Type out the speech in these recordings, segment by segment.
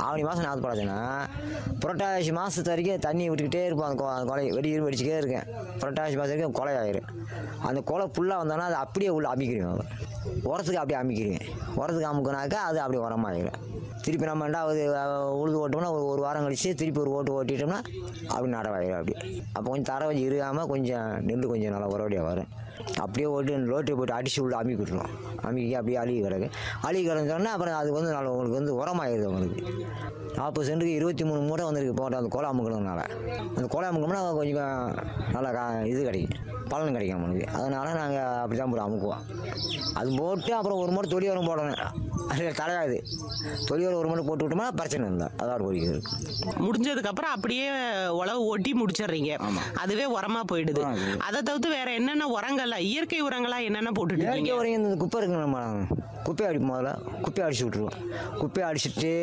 ஆவணி மாதம் நாற்று போடாச்சுன்னா புரட்டாசி மாதத்து வரைக்கும் தண்ணி விட்டுக்கிட்டே இருப்போம் அந்த கொ- கொலை வெடி வெடி வெடிச்சிட்டே இருக்கேன் புரட்டாசி மாதம் வரைக்கும் கொலை ஆயிரும் அந்த கொலை ஃபுல்லாக வந்தோன்னா அது அப்படியே உள்ள அமைக்கிடுவேன் உரத்துக்கு அப்படியே அமைக்கிடுவேன் உரத்துக்கு அமுக்குனாக்கா அது அப்படியே உரமாயிரும் திருப்பி நம்ம ரெண்டாவது அஹ், உழுது ஓட்டோம்னா ஒரு ஒரு வாரம் கழிச்சு திருப்பி ஒரு ஓட்டு ஓட்டிட்டோம்னா அப்படி நடவாயிரும் அப்படி அப்போ கொஞ்சம் தர கொஞ்சம் இருகாமல் கொஞ்சம் நெல் கொஞ்சம் நல்லா உரவடியாக வரும் அப்படியே ஓட்டி லோட்டை போட்டு அடிச்சு உள்ள அமுக்கி விட்டுருவோம் அமுக்கி அப்படியே அழுகி கிடக்கு அழுகி கிடந்தோடனே அப்புறம் அது வந்து நல்லா உங்களுக்கு வந்து உரமாயிருது உங்களுக்கு நாற்பது சென்ட்டுக்கு இருபத்தி மூணு மூட்டை வந்திருக்கு போட்ட அந்த கோலை அமுக்கணுனால அந்த கோலை அமுக்கணும்னா கொஞ்சம் நல்லா கா இது கிடைக்கும் பலன் கிடைக்கும் நம்மளுக்கு அதனால் நாங்கள் அப்படி தான் போட்டு அமுக்குவோம் அது போட்டு அப்புறம் ஒரு முறை தொலி உரம் போடணும் அது தலையாது தொலி உரம் ஒரு முறை போட்டு விட்டோம்னா பிரச்சனை இல்லை அதோட போய்க்கிறது முடிஞ்சதுக்கு அப்புறம் அப்படியே உழவு ஓட்டி முடிச்சிடுறீங்க அதுவே உரமா போயிடுது அதை தவிர்த்து வேற என்னென்ன உரங்களா இயற்கை உரங்களா என்னென்ன போட்டுட்டு இயற்கை இருக்கீங்க உரம் இந்த குப்பை இருக்கு நம்ம குப்பையை அடிப்போம் முதல்ல குப்பையை அடிச்சு விட்ருவோம் குப்பையை அடிச்சுட்டு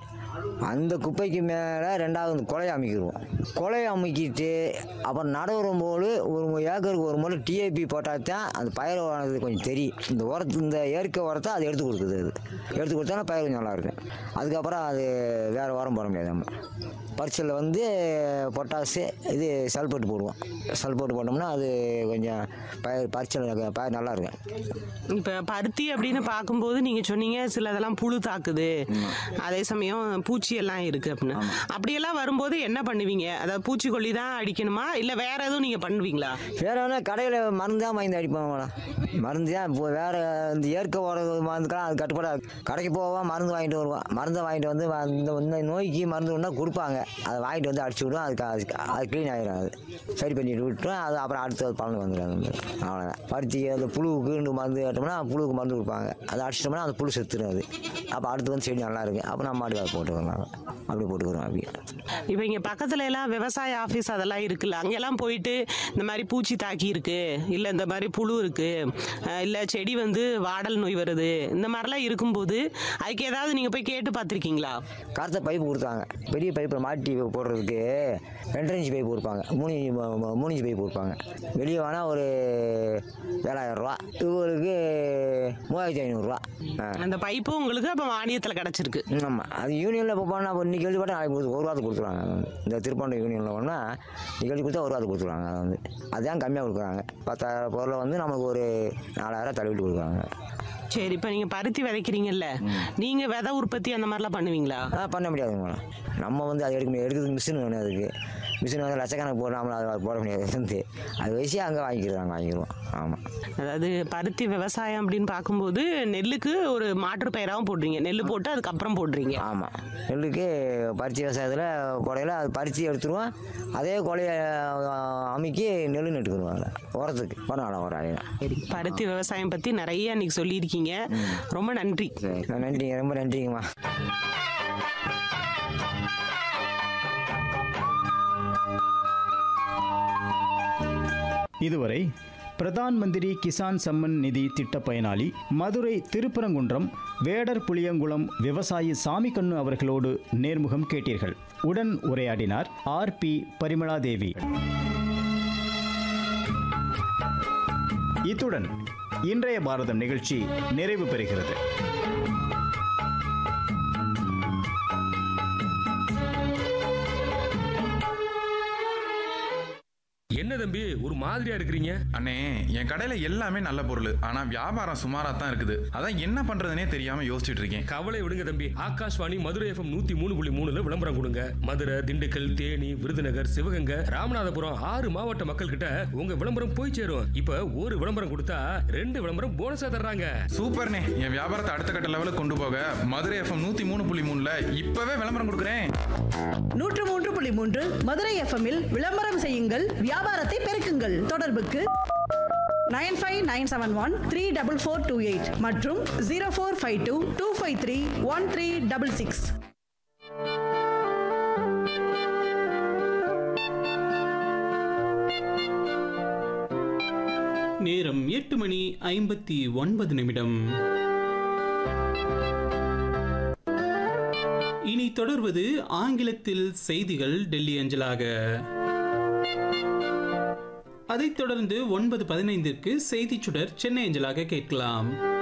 அந்த குப்பைக்கு மேலே ரெண்டாவது இந்த கொலையை அமைக்கிடுவோம் கொலையை அமைக்கிட்டு அப்புறம் நடவுறும் போது ஒரு மு- ஏக்கருக்கு ஒரு முறை டிஏபி போட்டால் தான் அந்த பயிர் ஆனது கொஞ்சம் தெரியும் இந்த உரத்து இந்த இயற்கை உரத்தை அது எடுத்து கொடுக்குது அது எடுத்து கொடுத்தா பயிர் கொஞ்சம் நல்லா இருக்கும் அதுக்கப்புறம் அது வேறு உரம் போட முடியாது நம்ம பரிசலில் வந்து பொட்டாசு இது சல்பேட்டு போடுவோம் சல்பேட்டு போட்டோம்னா அது கொஞ்சம் பயிர் பரிசல் பயிர் நல்லா இருக்கும் இப்ப பருத்தி அப்படின்னு பார்க்கும்போது நீங்க சொன்னீங்க சிலதெல்லாம் புழு தாக்குது அதே சமயம் பூச்சி எல்லாம் இருக்கு அப்படின்னு அப்படியெல்லாம் வரும்போது என்ன பண்ணுவீங்க அதாவது பூச்சிக்கொல்லி தான் அடிக்கணுமா இல்ல வேற எதுவும் நீங்க பண்ணுவீங்களா வேற என்ன கடையில் மருந்து தான் வாங்கி அடிப்போம் மேடம் மருந்து தான் இப்போ வேற இந்த இயற்கை உரம் மருந்துக்கெல்லாம் அது கட்டுப்படாது கடைக்கு போவோம் மருந்து வாங்கிட்டு வருவோம் மருந்தை வாங்கிட்டு வந்து வ- இந்த இந்த நோய்க்கு மருந்து ஒன்றா கொடுப்பாங்க அதை வாங்கிட்டு வந்து அடிச்சு விடுவோம் அதுக்கு அதுக்கு அது க்ளீன் ஆகிடும் அது சரி பண்ணிட்டு விட்டுரும் அது அப்புறம் அடுத்த பலன் வந்துடும் அவ்வளோதான் பருத்தி அந்த புழுவுக்கு மருந்து கேட்டோம்னா புழுவுக்கு மருந்து கொடுப்பாங்க அதை அடிச்சிட்டோம்னா அந்த புழு செத்துரும் அது அப்போ அடுத்து வந்து செடி நல்லா இருக்கு அப்போ நம்ம மாடி போட்டுக்கிறோம் நாங்கள் அப்படி போட்டுக்கிறோம் அப்படியே இப்ப இங்க பக்கத்துல எல்லாம் விவசாய ஆபீஸ் அதெல்லாம் இருக்குல்ல அங்கெல்லாம் போயிட்டு இந்த மாதிரி பூச்சி தாக்கி இருக்கு இல்ல இந்த மாதிரி புழு இருக்கு அஹ் இல்ல செடி வந்து வாடல் நோய் வருது இந்த மாதிரிலாம் இருக்கும்போது அதுக்கு ஏதாவது நீங்க போய் கேட்டு பார்த்திருக்கீங்களா கருத்த பைப்பு கொடுத்தாங்க பெரிய பைப்பில் மாட்டி போடுறதுக்கு ரெண்டரை இன்ச்சு பைப் கொடுப்பாங்க மூணு இன்ச்சு ம- ம- மூணு இன்ச்சு பைப் கொடுப்பாங்க வெளியே வேணால் ஒரு ஏழாயிரம் ரூபா இவங்களுக்கு மூவாயிரத்தி ஐநூறுரூவா அந்த பைப்பு உங்களுக்கு அப்ப மானியத்துல கிடைச்சிருக்கு ஆமாம் அது யூனியனில் இப்போ போனால் இப்போ இன்றைக்கி எழுதி போட்டால் நாளைக்கு கொடுத்து ஒரு வாரத்துக்கு கொடுத்துருவாங்க அது வந்து. இந்த திருப்பாண்டி யூனியனில் போனால் இன்றைக்கி எழுதி கொடுத்தா ஒரு வாரத்துக்கு கொடுத்துருவாங்க அது வந்து அதுதான் கம்மியாக கொடுக்குறாங்க பத்தாயிரம் பொருளை வந்து நமக்கு ஒரு நாலாயிரம் தள்ளிவிட்டு கொடுக்குறாங்க சரி இப்ப நீங்க பருத்தி விதைக்கிறீங்கல்ல நீங்க விதை உற்பத்தி அந்த மாதிரிலாம் பண்ணுவீங்களா ஆ பண்ண முடியாது மேடம் நம்ம வந்து அது எடுக்க முடியாது எடுக்கிறதுக்கு மிஷின் வேணும் அதுக்கு மிஷின் வந்து லட்சக்கணக்கு போட நம்மள அதை போட முடியாது வந்து அது வச்சு அங்கே வாங்கிக்கிறாங்க வாங்கிடுவோம் ஆமாம் அதாவது பருத்தி விவசாயம் அப்படின்னு பார்க்கும்போது நெல்லுக்கு ஒரு மாற்று பயிராகவும் போடுறீங்க நெல் போட்டு அதுக்கப்புறம் போடுறீங்க ஆமாம் நெல்லுக்கு பருத்தி விவசாயத்தில் கொடையில் அது பறித்து எடுத்துருவோம் அதே கொலையை அமைக்கி நெல் நட்டுக்கிடுவாங்க உரத்துக்கு பரவாயில்ல ஒரு ஆயிரம் சரி பருத்தி விவசாயம் பத்தி நிறைய இன்னைக்கு சொல்லியிருக்கீங்க ரொம்ப நன்றி சரி நன்றிங்க ரொம்ப நன்றிங்கம்மா இதுவரை பிரதான் மந்திரி கிசான் சம்மன் நிதி திட்ட பயனாளி மதுரை திருப்பரங்குன்றம் வேடர் புளியங்குளம் விவசாயி சாமிக்கண்ணு அவர்களோடு நேர்முகம் கேட்டீர்கள் உடன் உரையாடினார் ஆர் பி பரிமளாதேவி இத்துடன் இன்றைய பாரதம் நிகழ்ச்சி நிறைவு பெறுகிறது என்ன தம்பி ஒரு மாதிரியா இருக்கிறீங்க அண்ணே என் கடையில எல்லாமே நல்ல பொருள் ஆனா வியாபாரம் சுமாரா தான் இருக்குது அதான் என்ன பண்றதுனே தெரியாம யோசிச்சுட்டு இருக்கேன் கவலை விடுங்க தம்பி ஆகாஷ்வாணி மதுரை எஃப்எம் நூத்தி மூணு புள்ளி மூணுல விளம்பரம் கொடுங்க மதுரை திண்டுக்கல் தேனி விருதுநகர் சிவகங்கை ராமநாதபுரம் ஆறு மாவட்ட மக்கள் கிட்ட உங்க விளம்பரம் போய் சேரும் இப்ப ஒரு விளம்பரம் கொடுத்தா ரெண்டு விளம்பரம் போனஸா தர்றாங்க சூப்பர்ண்ணே என் வியாபாரத்தை அடுத்த கட்ட லெவலுக்கு கொண்டு போக மதுரை எஃப்எம் நூத்தி மூணு புள்ளி மூணுல இப்பவே விளம்பரம் கொடுக்குறேன் நூற்று மூன்று புள்ளி மூன்று மதுரை எஃப்எம்மில் விளம்பரம் செய்யுங்கள் வியாபாரத்தை பெருக்குங்கள் தொடர்புக்கு nine five nine seven one three double four two eight மற்றும் zero four five two two five three one three double six நேரம் எட்டு மணி ஐம்பத்தி ஒன்பது நிமிடம் இனி தொடர்வது ஆங்கிலத்தில் செய்திகள் டெல்லி அஞ்சலாக அதைத் தொடர்ந்து ஒன்பது பதினைந்திற்கு செய்திச் சுடர் சென்னை அஞ்சலாக கேட்கலாம்